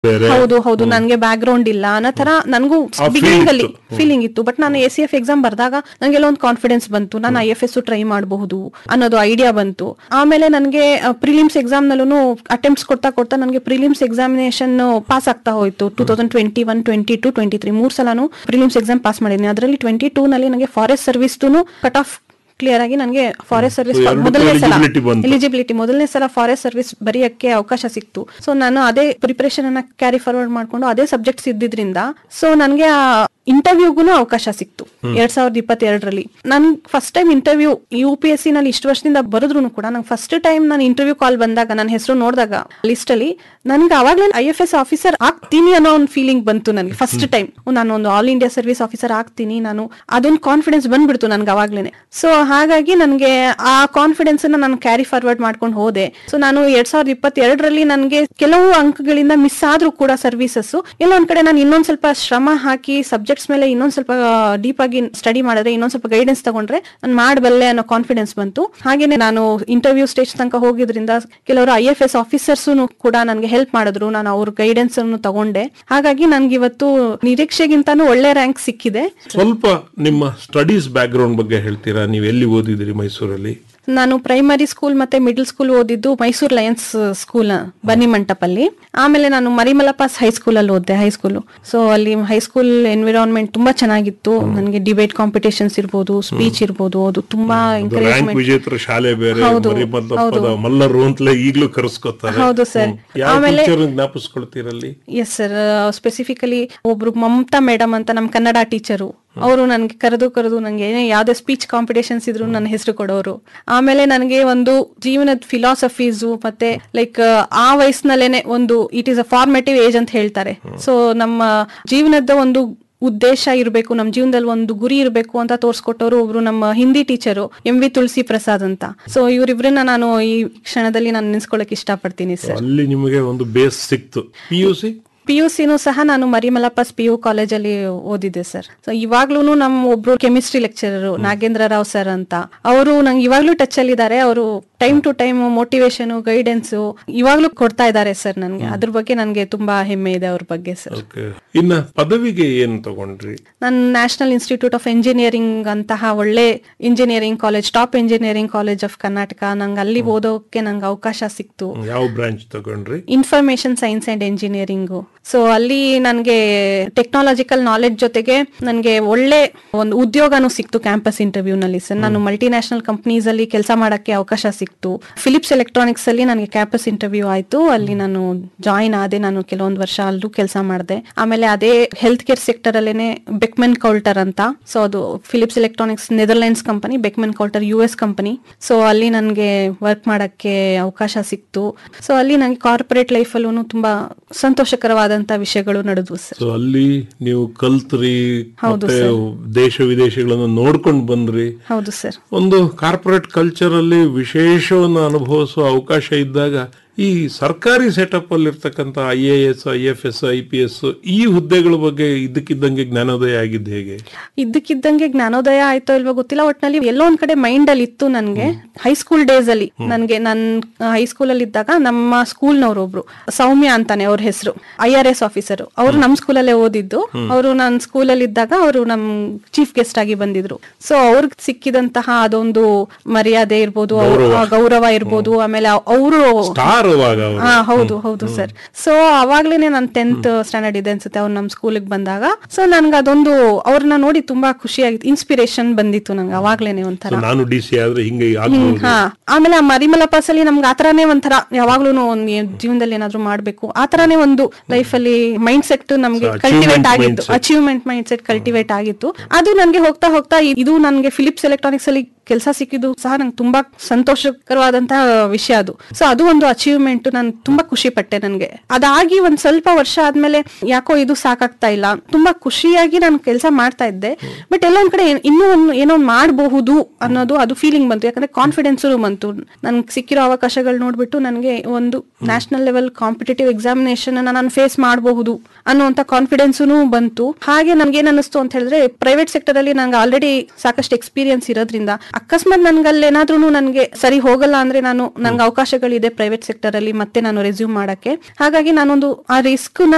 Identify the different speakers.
Speaker 1: ಬೇರೆ
Speaker 2: ಹೌದು ಹೌದು ನನ್ಗೆ ಬ್ಯಾಕ್ ಗ್ರೌಂಡ್ ಇಲ್ಲ ಅನ್ನೋ ತರ ನನಗೂ
Speaker 1: ಆ feel
Speaker 2: ಬಿಗಿನಿಂಗ್ ಅಲ್ಲಿ
Speaker 1: ಇತ್ತು.
Speaker 2: ಫೀಲಿಂಗ್ ಇತ್ತು ಬಟ್ ನಾನು ಎ ಸಿ ಎಫ್ ಎಕ್ಸಾಮ್ ಬರ್ದಾಗ ನಂಗೆಲ್ಲ ಒಂದು ಕಾನ್ಫಿಡೆನ್ಸ್ ಬಂತು ನಾನು ಐ ಎಫ್ ಎಸ್ ಟ್ರೈ ಮಾಡಬಹುದು ಅನ್ನೋದು ಐಡಿಯಾ ಬಂತು ಆಮೇಲೆ ನನಗೆ ಪ್ರಿಲಿಮ್ಸ್ ಎಕ್ಸಾಮ್ ನಲ್ಲೂ ಅಟೆಂಪ್ಟ್ಸ್ ಕೊಡ್ತಾ ಕೊಡ್ತಾ ನನಗೆ ಪ್ರಿಲಿಮ್ಸ್ ಎಕ್ಸಾಮಿನೇಷನ್ ಪಾಸ್ ಆಗ್ತಾ ಹೋಯ್ತು two thousand twenty one twenty two twenty three ಮೂರ್ ಸಲನು ಪ್ರಿಲಿಮ್ಸ್ ಎಕ್ಸಾಮ್ ಪಾಸ್ ಮಾಡಿದ್ದೀನಿ ಅದರಲ್ಲಿ ಟ್ವೆಂಟಿ ಟೂ ನಲ್ಲಿ ನನಗೆ forest service cut off clear ಆಗಿ ನನಗೆ ಫಾರೆಸ್ಟ್ ಸರ್ವಿಸ್
Speaker 1: So, ಎರಡಕ್ಕೂ
Speaker 2: ಮೊದಲನೇ ಸಲ
Speaker 1: eligibility ಬಂತು.
Speaker 2: ಎಲಿಜಿಬಿಲಿಟಿ ಮೊದಲನೇ ಸಲ ಫಾರೆಸ್ಟ್ ಸರ್ವಿಸ್ ಬರೆಯಕ್ಕೆ ಅವಕಾಶ ಸಿಕ್ತು ಸೊ ನಾನು ಅದೇ ಪ್ರಿಪರೇಷನ್ ಅನ್ನ ಕ್ಯಾರಿ ಫಾರ್ವರ್ಡ್ ಮಾಡ್ಕೊಂಡು ಅದೇ ಸಬ್ಜೆಕ್ಟ್ಸ್ ಇದ್ದಿದ್ರಿಂದ ಸೊ ನನಗೆ ಆ ಇಂಟರ್ವ್ಯೂಗೂ ಅವಕಾಶ ಸಿಕ್ತು ಎರಡ್ ಸಾವಿರದ ಇಪ್ಪತ್ತೆರಡರಲ್ಲಿ ನನ್ first time interview U P S C ನಲ್ಲಿ ಇಷ್ಟು ವರ್ಷದಿಂದ ಬರೆದ್ರು ಕೂಡ ನಂಗೆ ಫಸ್ಟ್ ಟೈಮ್ ನಾನು ಇಂಟರ್ವ್ಯೂ ಕಾಲ್ ಬಂದಾಗ ನನ್ನ ಹೆಸರು ನೋಡಿದಾಗ ಲಿಸ್ಟ್ ಅಲ್ಲಿ ನನ್ಗೆ ಅವಾಗಲೇ ಐ ಎಫ್ ಎಸ್ ಆಫೀಸರ್ ಆಗ್ತೀನಿ ಅನ್ನೋ ಒಂದು ಫೀಲಿಂಗ್ ಬಂತು ನನಗೆ ಫಸ್ಟ್ ಟೈಮ್ ನಾನು ಒಂದು ಆಲ್ ಇಂಡಿಯಾ ಸರ್ವಿಸ್ ಆಫೀಸರ್ ಆಗ್ತೀನಿ ನಾನು ಅದೊಂದು ಕಾನ್ಫಿಡೆನ್ಸ್ ಬಂದ್ಬಿಡ್ತು ನನ್ಗೆ ಅವಾಗ್ಲೇನೆ ಸೊ ಹಾಗಾಗಿ ನನಗೆ ಆ ಕಾನ್ಫಿಡೆನ್ಸ್ ಅನ್ನ ನಾನು ಕ್ಯಾರಿ ಫಾರ್ವರ್ಡ್ ಮಾಡ್ಕೊಂಡು ಹೋದೆ ಸೊ ನಾನು ಎರಡ್ ಸಾವಿರದ ಇಪ್ಪತ್ತೆರಡರಲ್ಲಿ ನನಗೆ ಕೆಲವು ಅಂಕಗಳಿಂದ ಮಿಸ್ ಆದ್ರೂ ಕೂಡ ಸರ್ವಿಸಸ್ ಎಲ್ಲ ಒಂದ್ ಕಡೆ ನಾನು ಇನ್ನೊಂದ್ ಸ್ವಲ್ಪ ಶ್ರಮ ಹಾಕಿ ಸಬ್ಜೆಕ್ಟ್ಸ್ ಮೇಲೆ ಇನ್ನೊಂದ್ ಸ್ವಲ್ಪ ಡೀಪ್ ಆಗಿ ಸ್ಟಡಿ ಮಾಡಿದ್ರೆ ಇನ್ನೊಂದ್ ಸ್ವಲ್ಪ ಗೈಡೆನ್ಸ್ ತಗೊಂಡ್ರೆ ನಾನು ಮಾಡಬಲ್ಲೆ ಅನ್ನೋ ಕಾನ್ಫಿಡೆನ್ಸ್ ಬಂತು ಹಾಗೇನೆ ನಾನು ಇಂಟರ್ವ್ಯೂ ಸ್ಟೇಜ್ ತನಕ ಹೋಗಿದ್ರಿಂದ ಕೆಲವರು ಐ ಎಫ್ ಎಸ್ ಆಫೀಸರ್ಸ್ ಕೂಡ ನನಗೆ ಹೆಲ್ಪ್ ಮಾಡಿದ್ರು ನಾನು ಅವ್ರ ಗೈಡೆನ್ಸ್ ಅನ್ನು ತಗೊಂಡೆ ಹಾಗಾಗಿ ನನ್ಗೆ ಇವತ್ತು ನಿರೀಕ್ಷೆಗಿಂತಾನು ಒಳ್ಳೆ ರ್ಯಾಂಕ್ ಸಿಕ್ಕಿದೆ
Speaker 1: ಸ್ವಲ್ಪ ನಿಮ್ಮ ಸ್ಟಡೀಸ್ ಬ್ಯಾಕ್ ಗ್ರೌಂಡ್ ಬಗ್ಗೆ ಹೇಳ್ತೀರಾ ನೀವು ಎಲ್ಲಿ ಓದಿದಿರಿ ಮೈಸೂರಲ್ಲಿ
Speaker 2: ನಾನು ಪ್ರೈಮರಿ ಸ್ಕೂಲ್ ಮತ್ತೆ ಮಿಡಲ್ ಸ್ಕೂಲ್ ಓದಿದ್ದು ಮೈಸೂರು ಲಯನ್ಸ್ ಸ್ಕೂಲ್ ಬನ್ನಿ ಮಂಟಪಲ್ಲಿ ಆಮೇಲೆ ನಾನು ಮರಿಮಲಪಾಸ್ ಹೈಸ್ಕೂಲ್ ಅಲ್ಲಿ ಓದಿದೆ ಹೈಸ್ಕೂಲ್ ಸೊ ಅಲ್ಲಿ ಹೈಸ್ಕೂಲ್ ಎನ್ವಿರಾನ್ಮೆಂಟ್ ತುಂಬಾ ಚೆನ್ನಾಗಿತ್ತು ನನಗೆ ಡಿಬೇಟ್ ಕಾಂಪಿಟೇಷನ್ಸ್ ಇರ್ಬೋದು ಸ್ಪೀಚ್ ಇರ್ಬೋದು ಅದು ತುಂಬಾ
Speaker 1: ರ್ಯಾಂಕ್
Speaker 2: ಎಂಕರೇಜ್ಮೆಂಟ್
Speaker 1: ವಿಜೇತರ ಶಾಲೆ ಬೇರೆ
Speaker 2: ಹೌದು,
Speaker 1: ಮರಿಮಲ್ಲಪ್ಪದ
Speaker 2: ಹೌದು.
Speaker 1: ಮಲ್ಲರು ಅಂತಲೇ ಈಗ್ಲೂ ಕರೆಸ್ಕೊತಾರೆ
Speaker 2: ಹೌದು sir.
Speaker 1: ಹ್ಮ್. ಯಾವ
Speaker 2: ಆಮೇಲೆ-
Speaker 1: ಟೀಚರ್ ಜ್ಞಾಪಿಸ್ಕೊಳ್ತೀರಲ್ಲಿ
Speaker 2: ಎಸ್ ಸರ್ ಸ್ಪೆಸಿಫಿಕಲಿ ಒಬ್ರು ಮಮತಾ ಮೇಡಮ್ ಅಂತ ನಮ್ ಕನ್ನಡ ಟೀಚರು ಅವರು ನನ್ಗೆ ಕರೆದು ಕರೆದು ನಂಗೆ ಏನೇ ಯಾವ್ದೇ ಸ್ಪೀಚ್ ಕಾಂಪಿಟೇಷನ್ಸ್ ಇದ್ರು ನನ್ನ ಹೆಸರು ಕೊಡೋರು ಆಮೇಲೆ ನನಗೆ ಒಂದು ಜೀವನದ ಫಿಲಾಸಫೀಸು ಮತ್ತೆ ಲೈಕ್ ಆ ವಯಸ್ಸಿನಲ್ಲೇನೆ ಒಂದು it is a formative age ಅಂತ ಹೇಳ್ತಾರೆ ಸೊ ನಮ್ಮ ಜೀವನದ ಒಂದು ಉದ್ದೇಶ ಇರಬೇಕು ನಮ್ಮ ಜೀವನದಲ್ಲಿ ಒಂದು ಗುರಿ ಇರಬೇಕು ಅಂತ ತೋರ್ಸ್ಕೊಟ್ಟವರು ಒಬ್ರು ನಮ್ಮ Hindi teacher M V Tulasi Prasad ಅಂತ ಸೊ ಇವರಿಬ್ರನ್ನ ನಾನು ಈ ಕ್ಷಣದಲ್ಲಿ ನಾನು ನೆನ್ಸ್ಕೊಳಕ್ ಇಷ್ಟಪಡ್ತೀನಿ ಸರ್
Speaker 1: ಅಲ್ಲಿ ನಿಮಗೆ ಒಂದು ಬೇಸ್ ಸಿಕ್ತು P U C
Speaker 2: P U ಸಿನೂ ಸಹ ನಾನು ಮರಿಮಲಪಾಸ್ ಪಿ ಯು ಕಾಲೇಜಲ್ಲಿ ಓದಿದ್ದೆ ಸರ್ ಸೊ ಇವಾಗ್ಲೂ ನಮ್ಮ ಒಬ್ರು chemistry lecturer Nagendra Rao sir ಅಂತ ಅವರು ನಂಗೆ ಇವಾಗ್ಲೂ ಟಚ್ ಅಲ್ಲಿ ಇದ್ದಾರೆ ಅವರು time to time motivation guidance ಇವಾಗ್ಲೂ ಕೊಡ್ತಾ ಇದ್ದಾರೆ ಸರ್ ನನ್ಗೆ ಅದ್ರ ಬಗ್ಗೆ ನನ್ಗೆ ತುಂಬಾ ಹೆಮ್ಮೆ ಇದೆ ಅವ್ರ ಬಗ್ಗೆ ಸರ್
Speaker 1: ಓಕೆ ಇನ್ನ ಪದವಿಗೆ ಏನ್ ತಗೊಂಡ್ರಿ
Speaker 2: ನಾನು ನ್ಯಾಷನಲ್ ಇನ್ಸ್ಟಿಟ್ಯೂಟ್ ಆಫ್ ಎಂಜಿನಿಯರಿಂಗ್ ಅಂತಹ ಒಳ್ಳೆ engineering college top engineering college of Karnataka ನಂಗೆ ಅಲ್ಲಿ ಓದೋಕೆ ನಂಗೆ ಅವಕಾಶ ಸಿಕ್ತು
Speaker 1: ಯಾವ ಬ್ರಾಂಚ್ ತಗೊಂಡ್ರಿ
Speaker 2: information science and engineering so ಅಲ್ಲಿ ನನಗೆ ಟೆಕ್ನಾಲಜಿಕಲ್ ನಾಲೆಡ್ಜ್ ಜೊತೆಗೆ ನನಗೆ ಒಳ್ಳೆ ಒಂದು ಉದ್ಯೋಗನೂ ಸಿಕ್ತು ಕ್ಯಾಂಪಸ್ ಇಂಟರ್ವ್ಯೂ ನಲ್ಲಿ ಸರ್ ನಾನು ಮಲ್ಟಿನ್ಯಾಷನಲ್ ಕಂಪ್ನೀಸ್ ಅಲ್ಲಿ ಕೆಲಸ ಮಾಡಕ್ಕೆ ಅವಕಾಶ ಸಿಕ್ತು ಫಿಲಿಪ್ಸ್ ಎಲೆಕ್ಟ್ರಾನಿಕ್ಸ್ ಅಲ್ಲಿ ನನಗೆ ಕ್ಯಾಂಪಸ್ ಇಂಟರ್ವ್ಯೂ ಆಯ್ತು ಅಲ್ಲಿ ನಾನು ಜಾಯಿನ್ ಆದೆ ನಾನು ಕೆಲವೊಂದು ವರ್ಷ ಅಲ್ಲೂ ಕೆಲಸ ಮಾಡಿದೆ ಆಮೇಲೆ ಅದೇ ಹೆಲ್ತ್ ಕೇರ್ ಸೆಕ್ಟರ್ ಅಲ್ಲೇನೆ ಬೆಕ್ಮೆನ್ ಕೌಲ್ಟರ್ ಅಂತ ಸೊ ಅದು Philips electronics Netherlands company Beckman Coulter U S company so ಅಲ್ಲಿ ನನಗೆ ವರ್ಕ್ ಮಾಡಕ್ಕೆ ಅವಕಾಶ ಸಿಕ್ತು ಸೊ ಅಲ್ಲಿ ನನಗೆ ಕಾರ್ಪೊರೇಟ್ ಲೈಫಲ್ಲೂ ತುಂಬಾ ಸಂತೋಷಕರವಾದಂತ ವಿಷಯಗಳು ನಡೆದ್ವು ಸರ್
Speaker 1: ಸೊ ಅಲ್ಲಿ ನೀವು ಕಲ್ತ್ರಿ
Speaker 2: ಹೌದು
Speaker 1: ಮತ್ತೆ ದೇಶ ವಿದೇಶಗಳನ್ನು ನೋಡ್ಕೊಂಡು ಬಂದ್ರಿ
Speaker 2: ಹೌದು ಸರ್
Speaker 1: ಒಂದು ಕಾರ್ಪೊರೇಟ್ ಕಲ್ಚರ್ ಅಲ್ಲಿ ವಿಶೇಷವನ್ನು ಅನುಭವಿಸುವ ಅವಕಾಶ ಇದ್ದಾಗ ಈ ಸರ್ಕಾರಿ ಸೆಟಪ್ ಅಲ್ಲಿ ಇರ್ತಕ್ಕಂಥ I A S I F S I P S ಈ ಹುದ್ದೆಗಳ ಬಗ್ಗೆ ಇದ್ದಕ್ಕಿದ್ದಂಗೆ ಜ್ಞಾನೋದಯ ಆಗಿದ್ದು ಹೇಗೆ
Speaker 2: ಇದ್ದಕ್ಕಿದ್ದಂಗೆ ಜ್ಞಾನೋದಯ ಆಯ್ತೋ ಇಲ್ವೋ ಗೊತ್ತಿಲ್ಲ ಒಟ್ನಲ್ಲಿ ಎಲ್ಲೋ ಒಂದ್ ಕಡೆ ಮೈಂಡ್ ಅಲ್ಲಿ ಇತ್ತು ನನ್ಗೆ ಹೈಸ್ಕೂಲ್ ಡೇಸ್ ಅಲ್ಲಿ ನನ್ಗೆ ನನ್ ಹೈಸ್ಕೂಲ್ ಅಲ್ಲಿ ಇದ್ದಾಗ ನಮ್ಮ ಸ್ಕೂಲ್ನವ್ರು ಒಬ್ರು ಸೌಮ್ಯ ಅಂತಾನೆ ಅವ್ರ ಹೆಸರು ಐ ಆರ್ ಎಸ್ ಆಫೀಸರ್ ಅವರು ನಮ್ ಸ್ಕೂಲಲ್ಲೇ ಓದಿದ್ದು ಅವರು ನನ್ನ ಸ್ಕೂಲಲ್ಲಿ ಇದ್ದಾಗ ಅವರು ನಮ್ ಚೀಫ್ ಗೆಸ್ಟ್ ಆಗಿ ಬಂದಿದ್ರು ಸೊ ಅವ್ರಿಗೆ ಸಿಕ್ಕಿದಂತಹ ಅದೊಂದು ಮರ್ಯಾದೆ ಇರ್ಬೋದು ಅವ್ರ ಆ ಗೌರವ ಇರ್ಬೋದು ಆಮೇಲೆ ಅವರು
Speaker 1: ಸ್ಟಾರ್ ಅವಾಗ ಅವರು
Speaker 2: ಹಾ ಹೌದು ಹೌದು ಸರ್ ಸೊ ಅವಾಗ್ಲೇನೆ ನಾನು ಟೆಂತ್ ಸ್ಟ್ಯಾಂಡರ್ಡ್ ಇದೆ ಅನ್ಸುತ್ತೆ ಅವ್ರು ನಮ್ ಸ್ಕೂಲಿಗೆ ಬಂದಾಗ ಸೊ ನನ್ಗೆ ಅದೊಂದು ಅವ್ರನ್ನ ನೋಡಿ ತುಂಬಾ ಖುಷಿ ಆಗಿತ್ತು ಇನ್ಸ್ಪಿರೇಷನ್ ಬಂದಿತ್ತು ನಂಗೆ ಅವಾಗ್ಲೇನೆ ಒಂಥರ
Speaker 1: So ನಾನು ಡಿ ಸಿ ಆದ್ರೆ ಹಿಂಗೆ ಆಗ್ಬೋದು
Speaker 2: ಹಾ ಆಮೇಲೆ ಆ ಮರಿಮಲ ಪಾಸ್ ಅಲ್ಲಿ ನಮ್ಗೆ ಆತರಾನೇ ಒಂಥರ ಯಾವಾಗ್ಲೂ ಒಂದ್ ಏನ್- ಜೀವನದಲ್ಲಿ ಏನಾದ್ರು ಮಾಡ್ಬೇಕು ಆತರಾನೇ ಒಂದು ಲೈಫ್ ಅಲ್ಲಿ ಮೈಂಡ್ ಸೆಟ್ ನಮ್ಗೆ
Speaker 1: So,
Speaker 2: ಕಲ್ಟಿವೇಟ್
Speaker 1: achievement
Speaker 2: ಆಗಿತ್ತು
Speaker 1: mindset.
Speaker 2: Achievement mind set cultivate ಆಗಿತ್ತು ಅದು ನನ್ಗೆ ಹೋಗ್ತಾ ಹೋಗ್ತಾ ಇ- ಇದು ನನ್ಗೆ ಫಿಲಿಪ್ಸ್ ಎಲೆಕ್ಟ್ರಾನಿಕ್ಸ್ ಅಲ್ಲಿ ಕೆಲಸ ಸಿಕ್ಕಿದ್ದು ಸಹ ನಂಗೆ ತುಂಬಾ ಸಂತೋಷಕರವಾದಂತಹ ವಿಷಯ ಅದು ಸೊ ಅದು ಒಂದು ಅಚೀವ್ಮೆಂಟ್ ನಾನು ತುಂಬಾ ಖುಷಿ ಪಟ್ಟೆ ನನ್ಗೆ ಅದಾಗಿ ಒಂದ್ ಸ್ವಲ್ಪ ವರ್ಷ ಆದ್ಮೇಲೆ ಯಾಕೋ ಇದು ಸಾಕಾಗ್ತಾ ಇಲ್ಲ ತುಂಬಾ ಖುಷಿಯಾಗಿ ನಾನು ಕೆಲಸ ಮಾಡ್ತಾ ಇದ್ದೆ ಬಟ್ ಎಲ್ಲ ಒಂದ್ ಕಡೆ ಏನ್- ಇನ್ನೂ ಒಂದು ಏನೋ ಒಂದ್ ಮಾಡಬಹುದು ಅನ್ನೋದು ಅದು ಫೀಲಿಂಗ್ ಬಂತು ಯಾಕಂದ್ರೆ ಕಾನ್ಫಿಡೆನ್ಸ್ ಬಂತು ನನ್ಗೆ ಸಿಕ್ಕಿರೋ ಅವಕಾಶಗಳು ನೋಡ್ಬಿಟ್ಟು ನನಗೆ ಒಂದು ನ್ಯಾಷನಲ್ ಲೆವೆಲ್ ಕಾಂಪಿಟೇಟಿವ್ ಎಕ್ಸಾಮಿನೇಷನ್ ಅನ್ನ ನಾನು ಫೇಸ್ ಮಾಡಬಹುದು ಅನ್ನುವಂತ ಕಾನ್ಫಿಡೆನ್ಸೂ ಬಂತು ಹಾಗೆ ನನ್ಗೆ ಏನ್ ಅನಿಸ್ತು ಅಂತ ಹೇಳಿದ್ರೆ ಪ್ರೈವೇಟ್ ಸೆಕ್ಟರ್ ಅಲ್ಲಿ ನಂಗೆ ಆಲ್ರೆಡಿ ಸಾಕಷ್ಟು ಎಕ್ಸ್ಪೀರಿಯನ್ಸ್ ಇರೋದ್ರಿಂದ ಅಕಸ್ಮಾತ್ ನನ್ಗೆ ಅಲ್ಲಿ ಏನಾದ್ರೂ ನನ್ಗೆ ಸರಿ ಹೋಗಲ್ಲ ಅಂದ್ರೆ ನಾನು ನಂಗೆ ಅವಕಾಶಗಳಿದೆ ಪ್ರೈವೇಟ್ ಸೆಕ್ಟರ್ ಅಲ್ಲಿ ಮತ್ತೆ ನಾನು ರೆಸ್ಯೂಮ್ ಮಾಡಕ್ಕೆ ಹಾಗಾಗಿ ನಾನೊಂದು ಆ ರಿಸ್ಕ್ ನ